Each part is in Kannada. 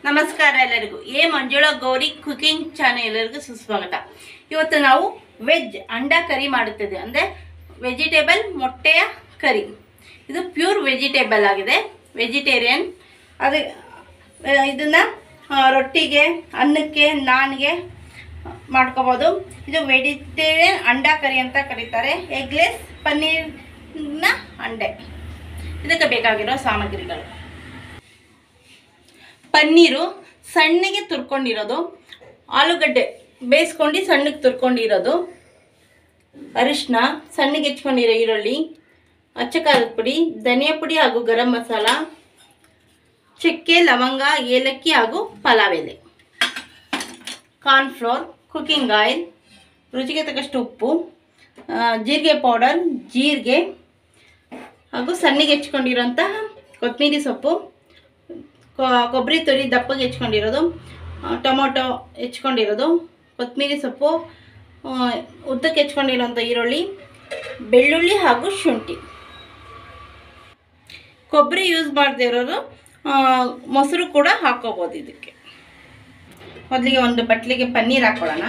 ನಮಸ್ಕಾರ ಎಲ್ಲರಿಗೂ ಎ ಮಂಜುಳಾ ಗೌರಿ ಕುಕಿಂಗ್ ಚಾನೆಲ್ ಎಲ್ಲರಿಗೂ ಸುಸ್ವಾಗತ ಇವತ್ತು ನಾವು ವೆಜ್ ಅಂಡಾ ಕರಿ ಮಾಡುತ್ತಿದ್ದೆ ಅಂದರೆ ವೆಜಿಟೇಬಲ್ ಮೊಟ್ಟೆಯ ಕರಿ ಇದು ಪ್ಯೂರ್ ವೆಜಿಟೇಬಲ್ ಆಗಿದೆ ವೆಜಿಟೇರಿಯನ್ ಅದು ಆ, ಇದನ್ನ ಆ, ರೊಟ್ಟಿಗೆ ಅನ್ನಕ್ಕೆ ನಾನ್ಗೆ ಮಾಡ್ಕೋಬೋದು ಇದು ವೆಜಿಟೇರಿಯನ್ ಅಂಡಾ ಕರಿ ಅಂತ ಕರೀತಾರೆ ಎಗ್ಲೆಸ್ ಪನ್ನೀರ್ನ ಅಂಡೆ ಇದಕ್ಕೆ ಬೇಕಾಗಿರೋ ಸಾಮಗ್ರಿಗಳು ಪನ್ನೀರು ಸಣ್ಣಗೆ ತುರ್ಕೊಂಡಿರೋದು ಆಲೂಗಡ್ಡೆ ಬೇಯಿಸ್ಕೊಂಡು ಸಣ್ಣಗೆ ತುರ್ಕೊಂಡಿರೋದು ಅರಿಶಿನ ಸಣ್ಣಗೆ ಹೆಚ್ಕೊಂಡಿರೋ ಈರುಳ್ಳಿ ಅಚ್ಚ ಖಾರದ ಪುಡಿ ಧನಿಯಾ ಪುಡಿ ಹಾಗೂ ಗರಂ ಮಸಾಲ ಚಕ್ಕೆ ಲವಂಗ ಏಲಕ್ಕಿ ಹಾಗೂ ಪಲಾವ್ ಎಲೆ ಕಾರ್ನ್ಫ್ಲೋರ್ ಕುಕ್ಕಿಂಗ್ ಆಯಿಲ್ ರುಚಿಗೆ ತಕ್ಕಷ್ಟು ಉಪ್ಪು ಆ, ಜೀರಿಗೆ ಪೌಡರ್ ಜೀರಿಗೆ ಹಾಗೂ ಸಣ್ಣಗೆ ಹೆಚ್ಕೊಂಡಿರೋಂತಹ ಕೊತ್ತಂಬರಿ ಸೊಪ್ಪು ಕೊ- ಕೊಬ್ಬರಿ ತುರಿ ದಪ್ಪಗೆ ಹೆಚ್ಕೊಂಡಿರೋದು ಆ, ಟೊಮೊಟೊ ಹೆಚ್ಕೊಂಡಿರೋದು ಕೊತ್ತಂಬರಿ ಸೊಪ್ಪು ಆ, ಉದ್ದಕ್ಕೆ ಹೆಚ್ಕೊಂಡಿರೋಂಥ ಈರುಳ್ಳಿ ಬೆಳ್ಳುಳ್ಳಿ ಹಾಗೂ ಶುಂಠಿ ಕೊಬ್ಬರಿ ಯೂಸ್ ಮಾಡದೇ ಇರೋರು ಆ, ಮೊಸರು ಕೂಡ ಹಾಕೋಬೋದು ಇದಕ್ಕೆ ಮೊದಲಿಗೆ ಒಂದು ಬಟ್ಲಿಗೆ ಪನ್ನೀರ್ ಹಾಕೊಳ್ಳೋಣ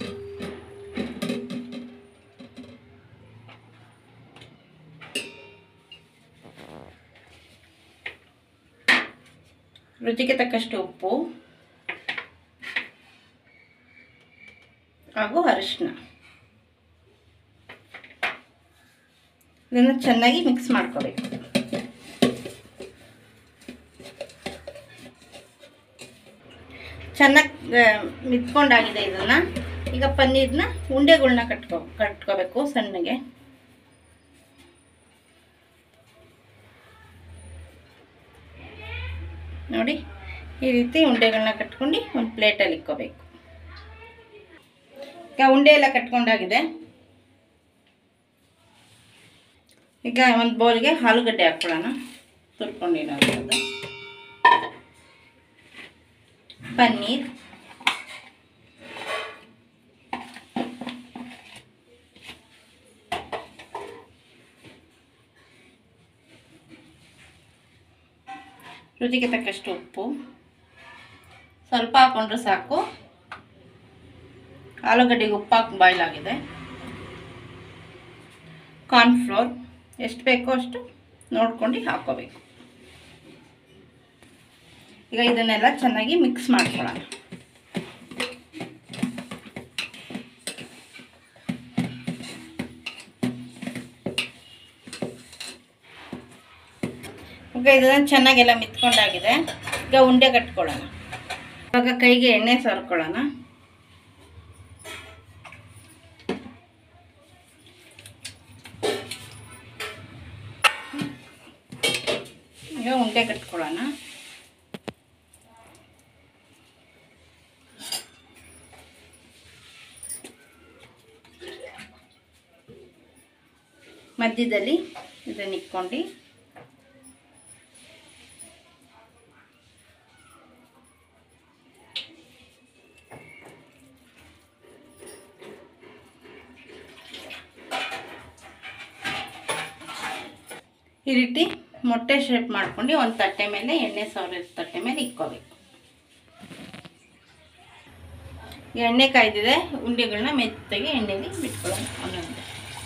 ರುಚಿಗೆ ತಕ್ಕಷ್ಟು ಉಪ್ಪು ಹಾಗೂ ಅರಿಶಿನ ಇದನ್ನು ಚೆನ್ನಾಗಿ ಮಿಕ್ಸ್ ಮಾಡ್ಕೋಬೇಕು ಚೆನ್ನಾಗಿ ಮಿತ್ಕೊಂಡಾಗಿದೆ ಇದನ್ನ ಈಗ ಪನ್ನೀರ್ನ ಉಂಡೆಗಳ್ನ ಕಟ್ಕೋ ಕಟ್ಕೋಬೇಕು ಸಣ್ಣಗೆ ನೋಡಿ ಈ ರೀತಿ ಉಂಡೆಗಳನ್ನ ಕಟ್ಕೊಂಡು ಒಂದು ಪ್ಲೇಟಲ್ಲಿ ಇಕ್ಕೋಬೇಕು ಈಗ ಉಂಡೆ ಎಲ್ಲ ಕಟ್ಕೊಂಡಾಗಿದೆ ಈಗ ಒಂದು ಬೌಲ್ಗೆ ಆಲೂಗಡ್ಡೆ ಹಾಕ್ಕೊಳ್ಳೋಣ ತುರ್ಕೊಂಡಿರೋಂಥದ್ದು ಪನ್ನೀರ್ ರುಚಿಗೆ ತಕ್ಕಷ್ಟು ಉಪ್ಪು ಸ್ವಲ್ಪ ಹಾಕೊಂಡ್ರೆ ಸಾಕು ಆಲೂಗಡ್ಡೆಗೆ ಉಪ್ಪು ಹಾಕಿ ಬಾಯ್ಲ್ ಆಗಿದೆ ಕಾರ್ನ್ಫ್ಲೋರ್ ಎಷ್ಟು ಬೇಕೋ ಅಷ್ಟು ನೋಡ್ಕೊಂಡು ಹಾಕ್ಕೋಬೇಕು ಈಗ ಇದನ್ನೆಲ್ಲ ಚೆನ್ನಾಗಿ ಮಿಕ್ಸ್ ಮಾಡ್ಕೊಳ್ಳೋಣ ಈಗ ಇದನ್ನು ಚೆನ್ನಾಗೆಲ್ಲ ಮಿತ್ಕೊಂಡಾಗಿದೆ ಈಗ ಉಂಡೆ ಕಟ್ಕೊಳ್ಳೋಣ ಇವಾಗ ಕೈಗೆ ಎಣ್ಣೆ ಸರ್ಕೊಳ್ಳೋಣ ಈಗ ಉಂಡೆ ಕಟ್ಕೊಳ್ಳೋಣ ಮಧ್ಯದಲ್ಲಿ ಇದನ್ನ ಇಟ್ಕೊಂಡು ಈ ರೀತಿ ಮೊಟ್ಟೆ ಶೇಪ್ ಮಾಡ್ಕೊಂಡು ಒಂದು ತಟ್ಟೆ ಮೇಲೆ ಎಣ್ಣೆ ಸವರಿದ ತಟ್ಟೆ ಮೇಲೆ ಇಕ್ಕೋಬೇಕು ಈ ಎಣ್ಣೆ ಕಾಯ್ದಿದೆ ಉಂಡೆಗಳನ್ನ ಮೆತ್ತಗೆ ಎಣ್ಣೆಗೆ ಬಿಟ್ಕೊಳ್ಳೋಣ ಒಂದೊಂದು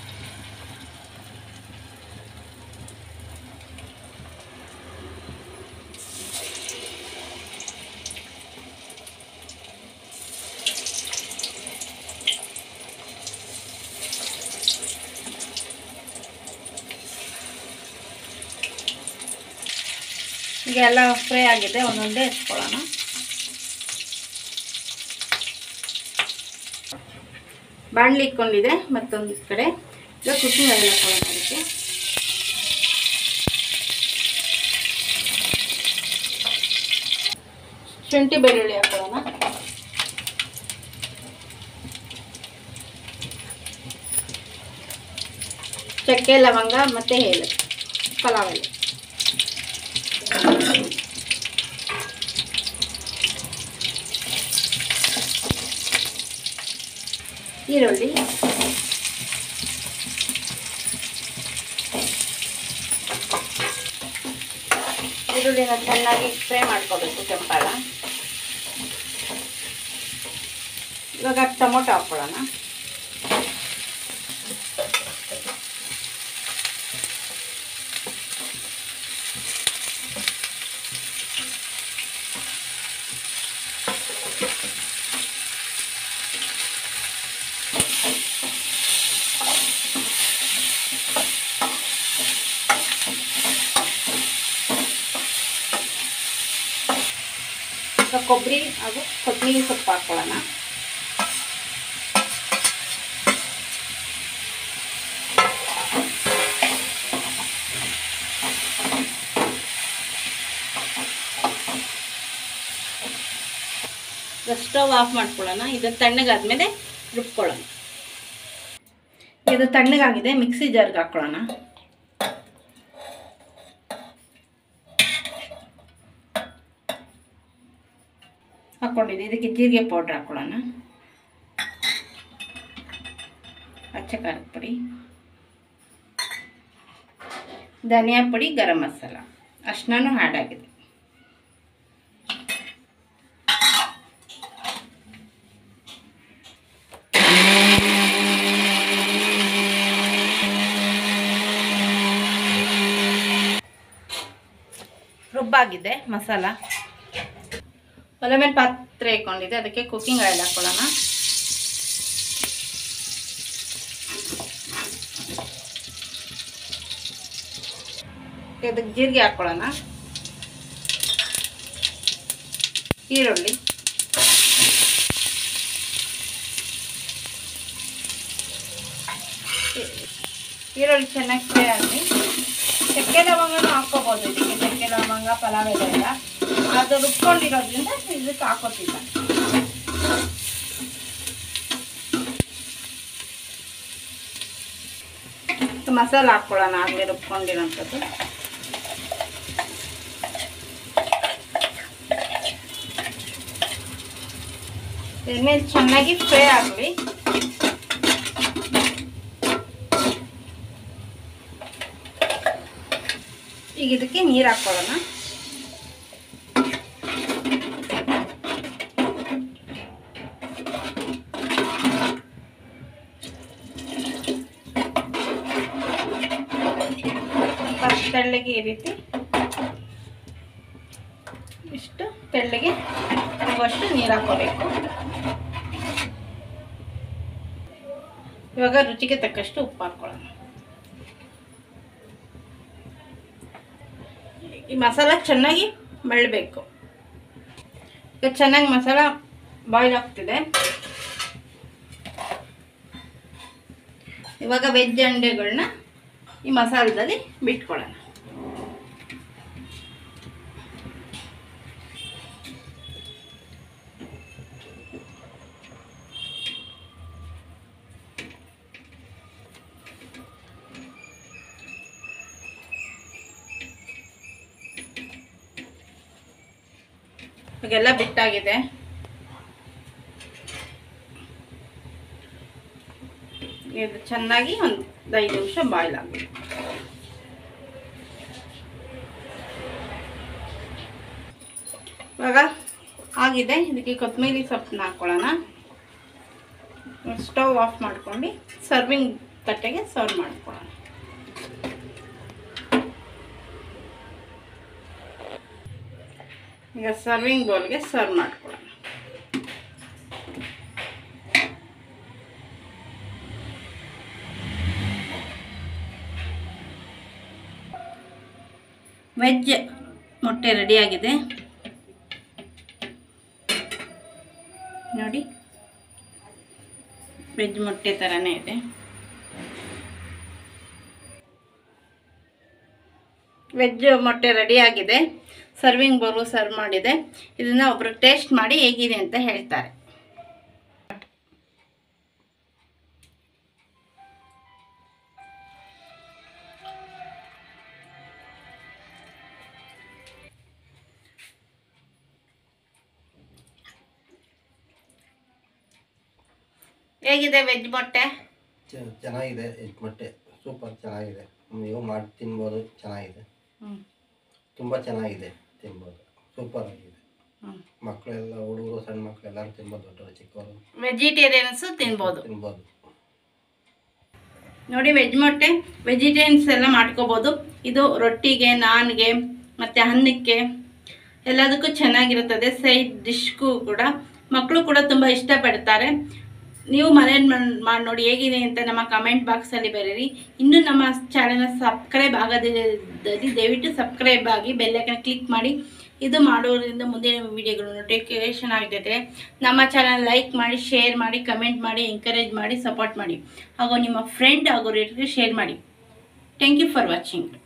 ಈಗ ಎಲ್ಲ ಫ್ರೈ ಆಗಿದೆ ಒಂದೊಂದೇ ಎತ್ಕೊಳ್ಳೋಣ ಬಾಣಲಿ ಇಟ್ಕೊಂಡಿದೆ ಮತ್ತೊಂದು ಕಡೆ ಈಗ ಕುಕಿಂಗ್ ಆಯಿಲ್ ಹಾಕೊಳ್ಳೋಣ ಅದಕ್ಕೆ ಶುಂಠಿ ಬೆಳ್ಳುಳ್ಳಿ ಹಾಕೊಳ್ಳೋಣ ಚಕ್ಕೆ ಲವಂಗ ಮತ್ತು ಏಲಕ್ಕಿ ಪಲಾವ್ ಎಲೆ ಈರುಳ್ಳಿ ಈರುಳ್ಳಿನ ಚೆನ್ನಾಗಿ ಫ್ರೈ ಮಾಡ್ಕೋಬೇಕು ಕೆಂಪಾಗ ಇವಾಗ ಟೊಮೊಟೊ ಹಾಕ್ಕೊಳ್ಳೋಣ ಈಗ ಕೊಬ್ಬರಿ ಹಾಗೂ ಕೊತ್ತಂಬರಿ ಸೊಪ್ಪು ಹಾಕ್ಕೊಳ್ಳೋಣ ಈಗ ಸ್ಟವ್ ಆಫ್ ಮಾಡ್ಕೊಳ್ಳೋಣ ಇದು ತಣ್ಣಗಾದ್ಮೇಲೆ ರುಬ್ಕೊಳ್ಳೋಣ ಇದು ತಣ್ಣಗಾಗಿದೆ ಮಿಕ್ಸಿ ಜಾರ್ಗೆ ಹಾಕ್ಕೊಳ್ಳೋಣ ಹಾಕ್ಕೊಂಡಿದ್ದು ಇದಕ್ಕೆ ಜೀರಿಗೆ ಪೌಡ್ರ್ ಹಾಕ್ಕೊಳ್ಳೋಣ ಅಚ್ಚ ಖಾರದ ಪುಡಿ ಧನಿಯಾ ಪುಡಿ ಗರಂ ಮಸಾಲ ಅಷ್ಟನ್ನು ಆ್ಯಡ್ ಆಗಿದೆ ರುಬ್ಬಾಗಿದೆ ಮಸಾಲ ಒಲೆ ಮೇಲೆ ಪಾತ್ರೆ ಇಟ್ಕೊಂಡಿದ್ದೆ ಅದಕ್ಕೆ ಕುಕ್ಕಿಂಗ್ ಆಯಿಲ್ ಹಾಕ್ಕೊಳ್ಳೋಣ ಇದಕ್ಕೆ ಜೀರಿಗೆ ಹಾಕ್ಕೊಳ್ಳೋಣ ಈರುಳ್ಳಿ ಈರುಳ್ಳಿ ಚೆನ್ನಾಗಿ ಫ್ರೈ ಆಗಲಿ ಚಕ್ಕೆ ಲವಂಗನೂ ಹಾಕ್ಕೋಬೋದು ಇದಕ್ಕೆ ಚಕ್ಕೆ ಲವಂಗ ಪಲಾವ್ ಎಲ್ಲ ಅದು ರುಬ್ಕೊಂಡಿರೋದ್ರಿಂದ ಇದಕ್ಕೆ ಹಾಕೋತಿಲ್ಲ ಮಸಾಲ ಹಾಕ್ಕೊಳ್ಳೋಣ ಆಗಲೇ ರುಬ್ಕೊಂಡಿರೋಂಥದ್ದು ಎಣ್ಣೆಲಿ ಚೆನ್ನಾಗಿ ಫ್ರೈ ಆಗಲಿ ಈಗ ಇದಕ್ಕೆ ನೀರು ಹಾಕ್ಕೊಳ್ಳೋಣ ಫಸ್ಟ್ ತೆಳ್ಳಗೆ ಈ ರೀತಿ ಇಷ್ಟು ತೆಳ್ಳಗೆ ಆಗುವಷ್ಟು ನೀರು ಹಾಕೋಬೇಕು ಇವಾಗ ರುಚಿಗೆ ತಕ್ಕಷ್ಟು ಉಪ್ಪು ಹಾಕ್ಕೊಳ್ಳೋಣ ಈ ಮಸಾಲ ಚೆನ್ನಾಗಿ ಮಳ್ಳಬೇಕು ಈಗ ಚೆನ್ನಾಗಿ ಮಸಾಲ ಬಾಯ್ಲ್ ಆಗ್ತಿದೆ ಇವಾಗ ವೆಜ್ ಅಂಡೆಗಳನ್ನ ಈ ಮಸಾಲದಲ್ಲಿ ಬಿಟ್ಕೊಳ್ಳೋಣ ಇವಾಗೆಲ್ಲ ಬಿಟ್ಟಾಗಿದೆ ಇದು ಚೆನ್ನಾಗಿ ಒಂದು ಐದು ನಿಮಿಷ ಬಾಯ್ಲ್ ಆಗಬೇಕು ಇವಾಗ ಆಗಿದೆ ಇದಕ್ಕೆ ಕೊತ್ತಂಬರಿ ಸೊಪ್ಪನ್ನ ಹಾಕ್ಕೊಳ್ಳೋಣ ಸ್ಟವ್ ಆಫ್ ಮಾಡ್ಕೊಂಡು ಸರ್ವಿಂಗ್ ತಟ್ಟೆಗೆ ಸರ್ವ್ ಮಾಡ್ಕೊಳ್ಳೋಣ ಈಗ ಸರ್ವಿಂಗ್ ಬೌಲ್ಗೆ ಸರ್ವ್ ಮಾಡ್ಕೊಳ್ಳೋಣ ವೆಜ್ ಮೊಟ್ಟೆ ರೆಡಿಯಾಗಿದೆ ನೋಡಿ ವೆಜ್ ಮೊಟ್ಟೆ ಥರನೇ ಇದೆ ವೆಜ್ ಮೊಟ್ಟೆ ರೆಡಿಯಾಗಿದೆ ಸರ್ವಿಂಗ್ ಬರು ಸರ್ವ್ ಮಾಡಿದೆ ಇದನ್ನು ಒಬ್ಬರು ಟೇಸ್ಟ್ ಮಾಡಿ ಹೇಗಿದೆ ಅಂತ ಹೇಳ್ತಾರೆ ಹೇಗಿದೆ ವೆಜ್ ಮೊಟ್ಟೆ ಚೆ- ಚೆನ್ನಾಗಿದೆ ಎಷ್ಟು ಮೊಟ್ಟೆ ಸೂಪರ್ ಚೆನ್ನಾಗಿದೆ ನೀವು ಮಾಡಿ ತಿನ್ಬೋದು ಚೆನ್ನಾಗಿದೆ ಹ್ಞೂ ತುಂಬ ಚೆನ್ನಾಗಿದೆ ತಿನ್ಬೋದು ಸೂಪರ್ ಆಗಿದೆ ಹ್ಞೂ ಮಕ್ಕಳೆಲ್ಲ ಹುಡುಗರು ಸಣ್ಣ ಮಕ್ಕಳೆಲ್ಲ ಎಲ್ಲರೂ ತಿನ್ಬೋದು ದೊಡ್ಡವರು ಚಿಕ್ಕವರು ವೆಜಿಟೇರಿಯನ್ಸು ತಿನ್ಬೋದು ತಿನ್ಬೋದು ನೋಡಿ ವೆಜ್ ಮೊಟ್ಟೆ ವೆಜಿಟೇರಿಯನ್ಸ್ ಎಲ್ಲ ಮಾಡ್ಕೋಬೋದು ಇದು ರೊಟ್ಟಿಗೆ ನಾನ್ಗೆ ಮತ್ತು ಅನ್ನಕ್ಕೆ ಎಲ್ಲದಕ್ಕೂ ಚೆನ್ನಾಗಿರುತ್ತದೆ ಸೈಡ್ ಡಿಶ್ಗೂ ಕೂಡ ಮಕ್ಕಳು ಕೂಡ ತುಂಬ ಇಷ್ಟಪಡ್ತಾರೆ ನೀವು ಮನೇಲಿ ಮಾಡಿ ನೋಡಿ ಹೇಗಿದೆ ಅಂತ ನಮ್ಮ ಕಮೆಂಟ್ ಬಾಕ್ಸಲ್ಲಿ ಬರೀರಿ ಇನ್ನೂ ನಮ್ಮ ಚಾನೆಲ್ನ ಸಬ್ಸ್ಕ್ರೈಬ್ ಆಗೋದಿದ್ದಲ್ಲಿ ದಯವಿಟ್ಟು ಸಬ್ಸ್ಕ್ರೈಬ್ ಆಗಿ ಬೆಲ್ಲೈಕನ್ ಕ್ಲಿಕ್ ಮಾಡಿ ಇದು ಮಾಡೋದ್ರಿಂದ ಮುಂದಿನ ವಿಡಿಯೋಗಳು ನೋಟಿಫಿಕೇಷನ್ ಆಗ್ತೈತೆ ನಮ್ಮ ಚಾನಲ್ ಲೈಕ್ ಮಾಡಿ ಶೇರ್ ಮಾಡಿ ಕಮೆಂಟ್ ಮಾಡಿ ಎಂಕರೇಜ್ ಮಾಡಿ ಸಪೋರ್ಟ್ ಮಾಡಿ ಹಾಗೂ ನಿಮ್ಮ ಫ್ರೆಂಡ್ ಹಾಗೂ ರಿಲೇಟಿವ್ಗೆ ಶೇರ್ ಮಾಡಿ ಥ್ಯಾಂಕ್ ಯು ಫಾರ್ ವಾಚಿಂಗ್